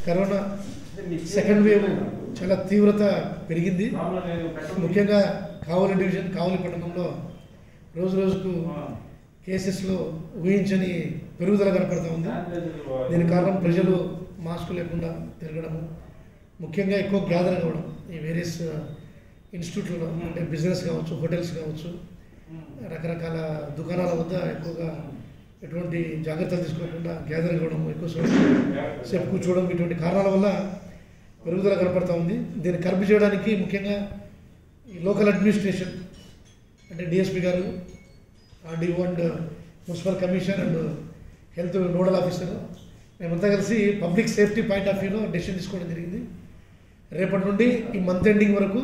corona second wave చాలా తీవ్రత పెరిగింది ముఖ్యంగా కావలి డివిజన్ కావలి పట్టణంలో రోజు రోజుకు కేసెస్లో ఊహించని పెరుగుదల కనపడతా ఉంది దీని కారణం ప్రజలు మాస్క్ లేకుండా తిరగడము ముఖ్యంగా ఎక్కువ గ్యాదర్ కావడం ఈ వేరియస్ ఇన్స్టిట్యూట్లలో అంటే బిజినెస్ కావచ్చు హోటల్స్ కావచ్చు రకరకాల దుకాణాల వద్ద ఎక్కువగా ఎటువంటి జాగ్రత్తలు తీసుకోకుండా గ్యాదర్ కావడం ఎక్కువ సేపు కూర్చోవడం ఇటువంటి కారణాల వల్ల పెరుగుదల కనపడతా ఉంది దీన్ని కర్బ్ చేయడానికి ముఖ్యంగా ఈ లోకల్ అడ్మినిస్ట్రేషన్ అంటే డిఎస్పి గారు RDO and municipal commission and health nodal officer మేమంతా కలిసి పబ్లిక్ సేఫ్టీ పాయింట్ ఆఫ్ వ్యూలో డెసిషన్ తీసుకోవడం జరిగింది రేపటి నుండి ఈ మంత్ ఎండింగ్ వరకు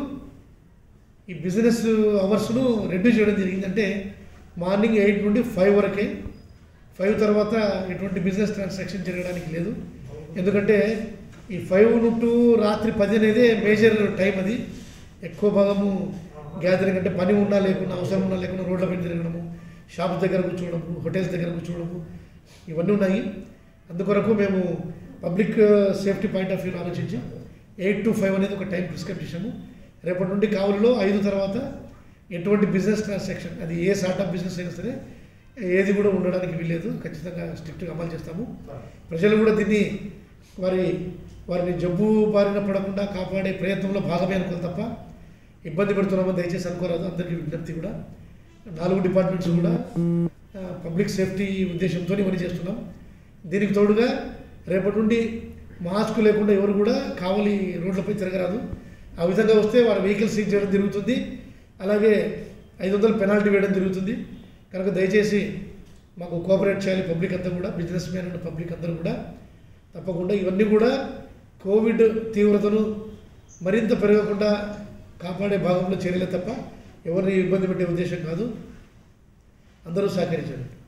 ఈ బిజినెస్ అవర్స్ను రెడ్యూస్ చేయడం జరిగింది అంటే మార్నింగ్ ఎయిట్ నుండి ఫైవ్ వరకే ఫైవ్ తర్వాత ఎటువంటి బిజినెస్ ట్రాన్సాక్షన్ జరగడానికి లేదు ఎందుకంటే ఈ ఫైవ్ టు రాత్రి పది అనేది మేజర్ టైం అది ఎక్కువ భాగము గ్యాదరింగ్ అంటే పని ఉన్నా లేకున్నా అవసరం ఉన్నా లేకున్నా రోడ్ల పైన తిరగడము షాప్స్ దగ్గర కూర్చోవడము హోటల్స్ దగ్గర కూర్చోవడము ఇవన్నీ ఉన్నాయి అందుకొరకు మేము public safety point of view ఆలోచించి ఎయిట్ టు ఫైవ్ అనేది ఒక టైం ప్రిస్క్రైబ్ చేసాము రేపటి నుండి కావులలో ఐదు తర్వాత ఎటువంటి బిజినెస్ ట్రాన్సాక్షన్ అది ఏ సార్ట్ ఆఫ్ బిజినెస్ అయినా సరే ఏది కూడా ఉండడానికి వీల్లేదు ఖచ్చితంగా స్ట్రిక్ట్గా అమలు చేస్తాము ప్రజలు కూడా దీన్ని వారి వారిని జబ్బు బారిన పడకుండా కాపాడే ప్రయత్నంలో భాగమే అనుకోవాలి తప్ప ఇబ్బంది పెడుతున్నామని దయచేసి అనుకోరాదు అందరికీ విజ్ఞప్తి కూడా నాలుగు డిపార్ట్మెంట్స్ కూడా పబ్లిక్ సేఫ్టీ ఉద్దేశంతో ఇవన్నీ చేస్తున్నాం దీనికి తోడుగా రేపటి నుండి మాస్క్ లేకుండా ఎవరు కూడా కావలి రోడ్లపై తిరగరాదు ఆ విధంగా వస్తే వారి వెహికల్ సీజ్ చేయడం జరుగుతుంది అలాగే ఐదు వందలు పెనాల్టీ వేయడం జరుగుతుంది కనుక దయచేసి మాకు కోఆపరేట్ చేయాలి పబ్లిక్ అంతా కూడా బిజినెస్ మ్యాన్ అండ్ పబ్లిక్ అందరూ కూడా తప్పకుండా ఇవన్నీ కూడా కోవిడ్ తీవ్రతను మరింత పెరగకుండా కాపాడే భాగంలో చర్యలే తప్ప ఎవరిని ఇబ్బంది పెట్టే ఉద్దేశం కాదు అందరూ సహకరించండి